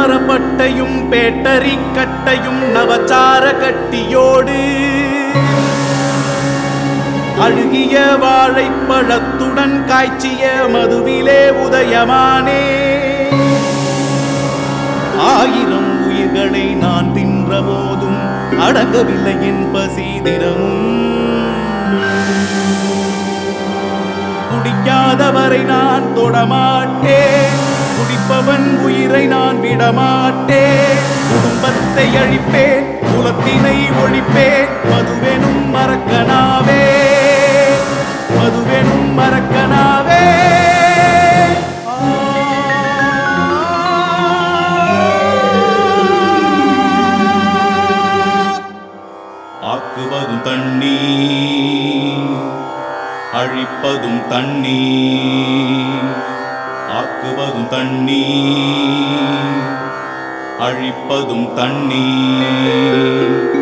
நாரப்பட்டையும் battery கட்டையும் நவச்சார கட்டியோடு அழுகிய வாழைப்பழத்துடன் காய்ச்சிய மதுவிலே உதயமானே ஆயிரம் உயிர்களை நான் தின்ற போதும் அடங்கவில்லை என் பசி தினமும் குடிக்காதவரை நான் தொடமாட்டேன் குடிப்பவன் உயிரை நான் விடமாட்டேன் குடும்பத்தை அழிப்பேன் குலத்தினை ஒழிப்பேன் மதுவெனும் மறக்கனாவே மதுவெனும் மறக்கனாவே ஆக்குவதும் தண்ணீர் அழிப்பதும் தண்ணீர் ஆக்குவதும் தண்ணீர் அழிப்பதும் தண்ணீர்